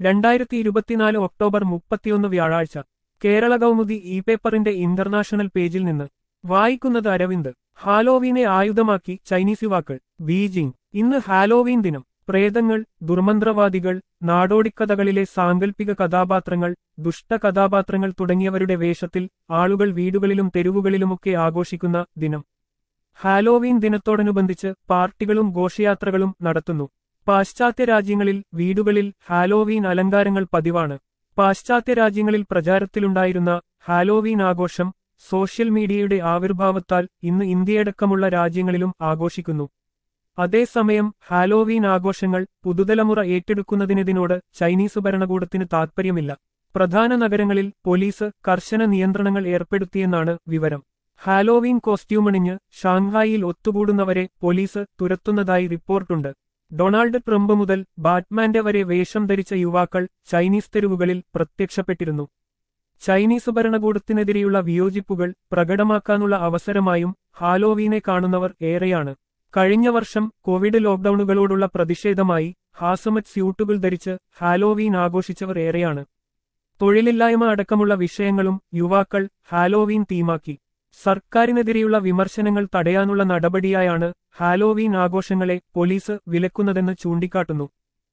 രണ്ടായിരത്തി ഇരുപത്തിനാല് ഒക്ടോബർ മുപ്പത്തിയൊന്ന് വ്യാഴാഴ്ച കേരള കൗമുദി ഇ പേപ്പറിന്റെ ഇന്റർനാഷണൽ പേജിൽ നിന്ന് വായിക്കുന്നത് അരവിന്ദ് ഹാലോവീനെ ആയുധമാക്കി ചൈനീസ് യുവാക്കൾ ബീജിംഗ് ഇന്ന് ഹാലോവീൻ ദിനം പ്രേതങ്ങൾ ദുർമന്ത്രവാദികൾ നാടോടിക്കഥകളിലെ സാങ്കല്പിക കഥാപാത്രങ്ങൾ ദുഷ്ടകഥാപാത്രങ്ങൾ തുടങ്ങിയവരുടെ വേഷത്തിൽ ആളുകൾ വീടുകളിലും തെരുവുകളിലുമൊക്കെ ആഘോഷിക്കുന്ന ദിനം ഹാലോവീൻ ദിനത്തോടനുബന്ധിച്ച് പാർട്ടികളും ഘോഷയാത്രകളും നടത്തുന്നു പാശ്ചാത്യ രാജ്യങ്ങളിൽ വീടുകളിൽ ഹാലോവീൻ അലങ്കാരങ്ങൾ പതിവാണ് പാശ്ചാത്യ രാജ്യങ്ങളിൽ പ്രചാരത്തിലുണ്ടായിരുന്ന ഹാലോവീൻ ആഘോഷം സോഷ്യൽ മീഡിയയുടെ ആവിർഭാവത്താൽ ഇന്ന് ഇന്ത്യയടക്കമുള്ള രാജ്യങ്ങളിലും ആഘോഷിക്കുന്നു അതേസമയം ഹാലോവീൻ ആഘോഷങ്ങൾ പുതുതലമുറ ഏറ്റെടുക്കുന്നതിനതിനോട് ചൈനീസ് ഭരണകൂടത്തിന് താൽപ്പര്യമില്ല പ്രധാന നഗരങ്ങളിൽ പോലീസ് കർശന നിയന്ത്രണങ്ങൾ ഏർപ്പെടുത്തിയെന്നാണ് വിവരം ഹാലോവീൻ കോസ്റ്റ്യൂമണിഞ്ഞ് ഷാങ്ഹായിൽ ഒത്തുകൂടുന്നവരെ പോലീസ് തുരത്തുന്നതായി റിപ്പോർട്ടുണ്ട് ഡൊണാൾഡ് ട്രംപ് മുതൽ ബാറ്റ്മാന്റെ വരെ വേഷം ധരിച്ച യുവാക്കൾ ചൈനീസ് തെരുവുകളിൽ പ്രത്യക്ഷപ്പെട്ടിരുന്നു ചൈനീസ് ഭരണകൂടത്തിനെതിരെയുള്ള വിയോജിപ്പുകൾ പ്രകടമാക്കാനുള്ള അവസരമായും ഹാലോവീനെ കാണുന്നവർ ഏറെയാണ് കഴിഞ്ഞ വർഷം കോവിഡ് ലോക്ഡൌണുകളോടുള്ള പ്രതിഷേധമായി ഹാസമറ്റ് സ്യൂട്ടുകൾ ധരിച്ച് ഹാലോവീൻ ആഘോഷിച്ചവർ ഏറെയാണ് തൊഴിലില്ലായ്മ അടക്കമുള്ള വിഷയങ്ങളും യുവാക്കൾ ഹാലോവീൻ തീമാക്കി സർക്കാരിനെതിരെയുള്ള വിമർശനങ്ങൾ തടയാനുള്ള നടപടിയായാണ് ഹാലോവീൻ ആഘോഷങ്ങളെ പോലീസ് വിലക്കുന്നതെന്ന് ചൂണ്ടിക്കാട്ടുന്നു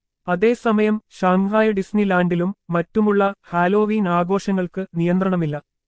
അതേസമയം ഷാങ്ഹായ് ഡിസ്നിലാൻഡിലും മറ്റുമുള്ള ഹാലോവീൻ ആഘോഷങ്ങൾക്ക് നിയന്ത്രണമില്ല